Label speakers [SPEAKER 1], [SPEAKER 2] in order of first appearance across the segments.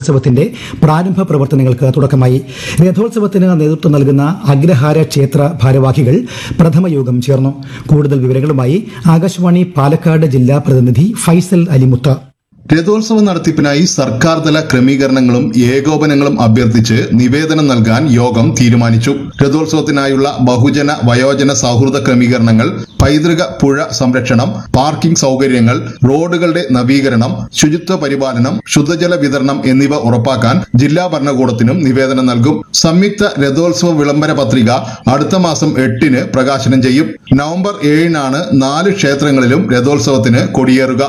[SPEAKER 1] രഥോത്സവത്തിന്റെ പ്രാരംഭ പ്രവർത്തനങ്ങൾക്ക് തുടക്കമായി രഥോത്സവത്തിന് നേതൃത്വം നൽകുന്ന അഗ്രഹാര ക്ഷേത്ര ഭാരവാഹികൾ പ്രഥമ യോഗം ചേർന്നു കൂടുതൽ വിവരങ്ങളുമായി ആകാശവാണി പാലക്കാട് ജില്ലാ പ്രതിനിധി ഫൈസൽ അലിമുത്ത
[SPEAKER 2] രഥോത്സവ നടത്തിപ്പിനായി സർക്കാർ തല ക്രമീകരണങ്ങളും ഏകോപനങ്ങളും അഭ്യർത്ഥിച്ച് നിവേദനം നൽകാൻ യോഗം തീരുമാനിച്ചു രഥോത്സവത്തിനായുള്ള ബഹുജന വയോജന സൗഹൃദ ക്രമീകരണങ്ങൾ പൈതൃക പുഴ സംരക്ഷണം പാർക്കിംഗ് സൗകര്യങ്ങൾ റോഡുകളുടെ നവീകരണം ശുചിത്വ പരിപാലനം ശുദ്ധജല വിതരണം എന്നിവ ഉറപ്പാക്കാൻ ജില്ലാ ഭരണകൂടത്തിനും നിവേദനം നൽകും സംയുക്ത രഥോത്സവ വിളംബര പത്രിക അടുത്ത മാസം എട്ടിന് പ്രകാശനം ചെയ്യും നവംബർ ഏഴിനാണ് നാല് ക്ഷേത്രങ്ങളിലും രഥോത്സവത്തിന് കൊടിയേറുക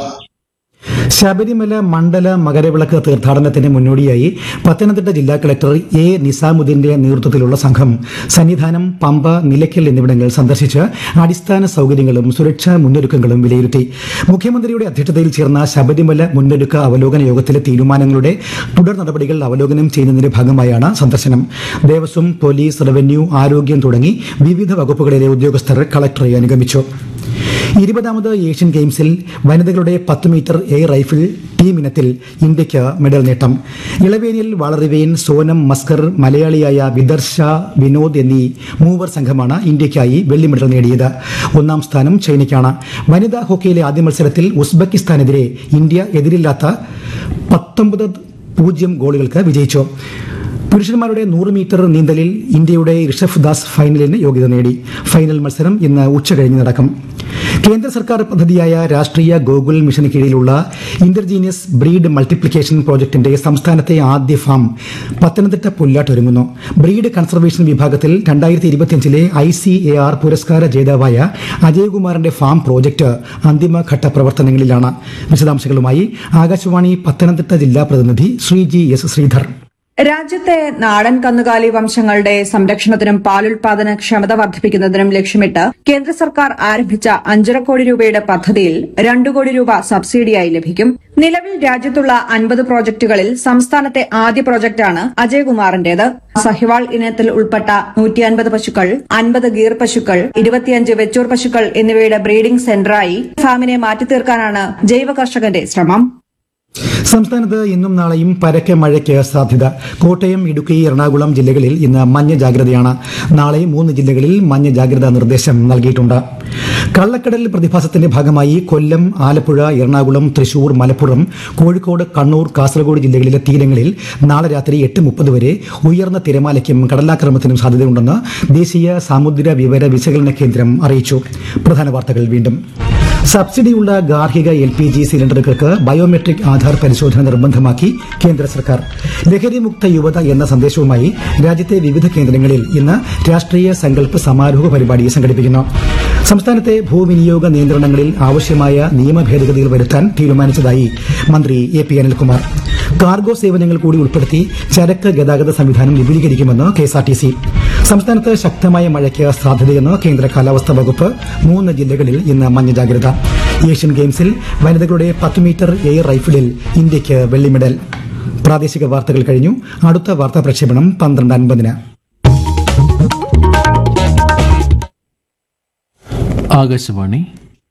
[SPEAKER 1] ശബരിമല മണ്ഡല മകരവിളക്ക് തീർത്ഥാടനത്തിന് മുന്നോടിയായി പത്തനംതിട്ട ജില്ലാ കളക്ടർ എ നിസാമുദ്ദീന്റെ നേതൃത്വത്തിലുള്ള സംഘം സന്നിധാനം പമ്പ നിലയ്ക്കൽ എന്നിവിടങ്ങൾ സന്ദർശിച്ച് അടിസ്ഥാന സൗകര്യങ്ങളും സുരക്ഷാ മുന്നൊരുക്കങ്ങളും വിലയിരുത്തി മുഖ്യമന്ത്രിയുടെ അധ്യക്ഷതയിൽ ചേർന്ന ശബരിമല മുന്നൊരുക്ക അവലോകന യോഗത്തിലെ തീരുമാനങ്ങളുടെ തുടർ നടപടികൾ അവലോകനം ചെയ്യുന്നതിന്റെ ഭാഗമായാണ് സന്ദർശനം ദേവസ്വം പോലീസ് റവന്യൂ ആരോഗ്യം തുടങ്ങി വിവിധ വകുപ്പുകളിലെ ഉദ്യോഗസ്ഥർ കളക്ടറെ അനുഗമിച്ചു ഇരുപതാമത് ഏഷ്യൻ ഗെയിംസിൽ വനിതകളുടെ പത്ത് മീറ്റർ എയർ റൈഫിൾ ടീം ഇനത്തിൽ ഇന്ത്യയ്ക്ക് മെഡൽ നേട്ടം ഇളവേനിൽ വളറിവേൻ സോനം മസ്കർ മലയാളിയായ വിദർശ വിനോദ് എന്നീ മൂവർ സംഘമാണ് ഇന്ത്യയ്ക്കായി വെള്ളി മെഡൽ നേടിയത് ഒന്നാം സ്ഥാനം ചൈനയ്ക്കാണ് വനിതാ ഹോക്കിയിലെ ആദ്യ മത്സരത്തിൽ ഉസ്ബെക്കിസ്ഥാനെതിരെ ഇന്ത്യ എതിരില്ലാത്ത പത്തൊമ്പത് പൂജ്യം ഗോളുകൾക്ക് വിജയിച്ചു പുരുഷന്മാരുടെ നൂറ് മീറ്റർ നീന്തലിൽ ഇന്ത്യയുടെ ഋഷഭ് ദാസ് ഫൈനലിന് യോഗ്യത നേടി ഫൈനൽ മത്സരം ഇന്ന് ഉച്ചകഴിഞ്ഞ് നടക്കും കേന്ദ്ര സർക്കാർ പദ്ധതിയായ രാഷ്ട്രീയ ഗോകുൽ മിഷന് കീഴിലുള്ള ഇന്റർജീനിയസ് ബ്രീഡ് മൾട്ടിപ്ലിക്കേഷൻ പ്രോജക്ടിന്റെ സംസ്ഥാനത്തെ ആദ്യ ഫാം പത്തനംതിട്ട പുല്ലാട്ടൊരുങ്ങുന്നു ബ്രീഡ് കൺസർവേഷൻ വിഭാഗത്തിൽ രണ്ടായിരത്തി ഇരുപത്തിയഞ്ചിലെ ഐ സി എ ആർ പുരസ്കാര ജേതാവായ അജയകുമാറിന്റെ ഫാം പ്രോജക്ട് അന്തിമഘട്ട പ്രവർത്തനങ്ങളിലാണ് വിശദാംശങ്ങളുമായി ആകാശവാണി പത്തനംതിട്ട ജില്ലാ പ്രതിനിധി ശ്രീജി എസ് ശ്രീധർ
[SPEAKER 3] രാജ്യത്തെ നാടൻ കന്നുകാലി വംശങ്ങളുടെ സംരക്ഷണത്തിനും പാലുൽപാദന ക്ഷമത വർദ്ധിപ്പിക്കുന്നതിനും ലക്ഷ്യമിട്ട് കേന്ദ്ര സർക്കാർ ആരംഭിച്ച അഞ്ചര കോടി രൂപയുടെ പദ്ധതിയിൽ രണ്ടു കോടി രൂപ സബ്സിഡിയായി ലഭിക്കും നിലവിൽ രാജ്യത്തുള്ള അൻപത് പ്രോജക്ടുകളിൽ സംസ്ഥാനത്തെ ആദ്യ പ്രോജക്ടാണ് അജയകുമാറിന്റേത് സഹിവാൾ ഇനത്തിൽ ഉൾപ്പെട്ട നൂറ്റി അൻപത് പശുക്കൾ അൻപത് ഗീർ പശുക്കൾ ഇരുപത്തിയഞ്ച് വെച്ചൂർ പശുക്കൾ എന്നിവയുടെ ബ്രീഡിംഗ് സെന്ററായി ഫാമിനെ മാറ്റിത്തീർക്കാനാണ് ജൈവ കർഷകന്റെ ശ്രമം
[SPEAKER 1] സംസ്ഥാനത്ത് ഇന്നും നാളെയും പരക്കെ മഴയ്ക്ക് സാധ്യത കോട്ടയം ഇടുക്കി എറണാകുളം ജില്ലകളിൽ ഇന്ന് മഞ്ഞ ജാഗ്രതയാണ് നാളെ മൂന്ന് ജില്ലകളിൽ മഞ്ഞ ജാഗ്രതാ നിർദ്ദേശം നൽകിയിട്ടുണ്ട് കള്ളക്കടൽ പ്രതിഭാസത്തിന്റെ ഭാഗമായി കൊല്ലം ആലപ്പുഴ എറണാകുളം തൃശൂർ മലപ്പുറം കോഴിക്കോട് കണ്ണൂർ കാസർഗോഡ് ജില്ലകളിലെ തീരങ്ങളിൽ നാളെ രാത്രി എട്ട് മുപ്പത് വരെ ഉയർന്ന തിരമാലയ്ക്കും കടലാക്രമണത്തിനും സാധ്യതയുണ്ടെന്ന് ദേശീയ സാമുദ്ര വിവര വിശകലന കേന്ദ്രം അറിയിച്ചു പ്രധാന വാർത്തകൾ വീണ്ടും സബ്സിഡിയുള്ള ഗാർഹിക എൽ പി ജി സിലിണ്ടറുകൾക്ക് ബയോമെട്രിക് ആധാർ പരിശോധന നിർബന്ധമാക്കി കേന്ദ്ര സർക്കാർ ലഹരിമുക്ത യുവത എന്ന സന്ദേശവുമായി രാജ്യത്തെ വിവിധ കേന്ദ്രങ്ങളിൽ ഇന്ന് രാഷ്ട്രീയ സങ്കല്പ സമാരോഹ പരിപാടി സംഘടിപ്പിക്കുന്നു സംസ്ഥാനത്തെ ഭൂവിനിയോഗ നിയന്ത്രണങ്ങളിൽ ആവശ്യമായ നിയമ ഭേദഗതികൾ വരുത്താൻ തീരുമാനിച്ചതായി മന്ത്രി എ പി അനിൽകുമാർ കാർഗോ സേവനങ്ങൾ കൂടി ഉൾപ്പെടുത്തി ചരക്ക് ഗതാഗത സംവിധാനം വിപുലീകരിക്കുമെന്ന് K S R T C സംസ്ഥാനത്ത് ശക്തമായ മഴയ്ക്ക് സാധ്യതയെന്ന് കേന്ദ്ര കാലാവസ്ഥാ വകുപ്പ് മൂന്ന് ജില്ലകളിൽ ഇന്ന് മഞ്ഞ ജാഗ്രത ഏഷ്യൻ ഗെയിംസിൽ വനിതകളുടെ പത്ത് മീറ്റർ എയർ റൈഫിളിൽ ഇന്ത്യയ്ക്ക് വെള്ളി മെഡൽ പ്രാദേശിക വാർത്തകൾ കഴിഞ്ഞു അടുത്ത വാർത്താ പ്രക്ഷേപണം പന്ത്രണ്ട് അൻപതിന്
[SPEAKER 4] ആകാശവാണി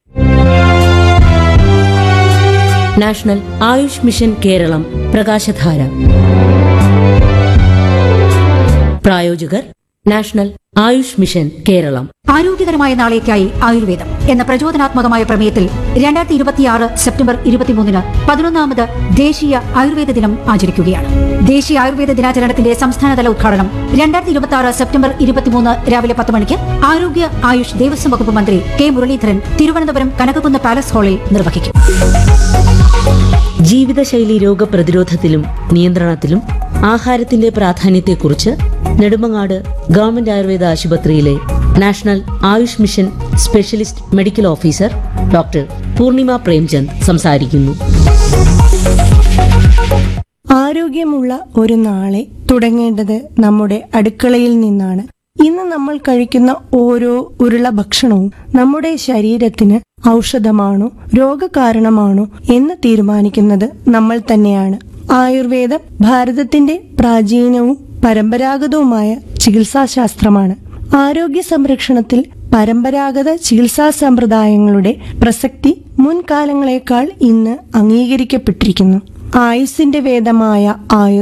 [SPEAKER 5] നാഷണൽ ആയുഷ് മിഷൻ കേരളം പ്രകാശധാര പ്രായോജകർ നാഷണൽ ആയുഷ് മിഷൻ കേരളം
[SPEAKER 6] ആരോഗ്യകരമായ നാളേക്കായി ആയുർവേദം എന്ന പ്രചോദനാത്മകമായ പ്രമേയത്തിൽ രണ്ടായിരത്തി ഇരുപത്തിയാറ് സെപ്റ്റംബർ ഇരുപത്തിമൂന്നിന് പതിനൊന്നാമത് ദേശീയ ആയുർവേദ ദിനം ആചരിക്കുകയാണ് ദേശീയ ആയുർവേദ ദിനാചരണത്തിന്റെ സംസ്ഥാനതല ഉദ്ഘാടനം രണ്ടായിരത്തി ഇരുപത്തി ആറ് സെപ്റ്റംബർ ഇരുപത്തിമൂന്ന് രാവിലെ പത്ത് മണിക്ക് ആരോഗ്യ ആയുഷ് ദേവസ്വം വകുപ്പ് മന്ത്രി കെ മുരളീധരൻ തിരുവനന്തപുരം കനകക്കുന്ന് പാലസ് ഹാളിൽ നിർവഹിക്കും
[SPEAKER 5] ജീവിതശൈലി രോഗപ്രതിരോധത്തിലും നിയന്ത്രണത്തിലും ആഹാരത്തിന്റെ പ്രാധാന്യത്തെക്കുറിച്ച് നെടുമങ്ങാട് ഗവൺമെന്റ് ആയുർവേദ ആശുപത്രിയിലെ national Ayush mission specialist medical officer doctor Poornima Premchand സംസാരിക്കുന്നു
[SPEAKER 7] ആരോഗ്യമുള്ള ഒരു നാളെ തുടങ്ങേണ്ടത് നമ്മുടെ അടുക്കളയിൽ നിന്നാണ് ഇന്ന് നമ്മൾ കഴിക്കുന്ന ഓരോ ഉരുള ഭക്ഷണവും നമ്മുടെ ശരീരത്തിന് ഔഷധമാണോ രോഗകാരണമാണോ എന്ന് തീരുമാനിക്കുന്നത് നമ്മൾ തന്നെയാണ് ആയുർവേദം ഭാരതത്തിന്റെ പ്രാചീനവും പരമ്പരാഗതവുമായ ചികിത്സാശാസ്ത്രമാണ് ആരോഗ്യ സംരക്ഷണത്തിൽ പരമ്പരാഗത ചികിത്സാ സമ്പ്രദായങ്ങളുടെ പ്രസക്തി മുൻകാലങ്ങളെക്കാൾ ഇന്ന് അംഗീകരിക്കപ്പെട്ടിരിക്കുന്നു ആയുസിന്റെ വേദമായ ആയുർ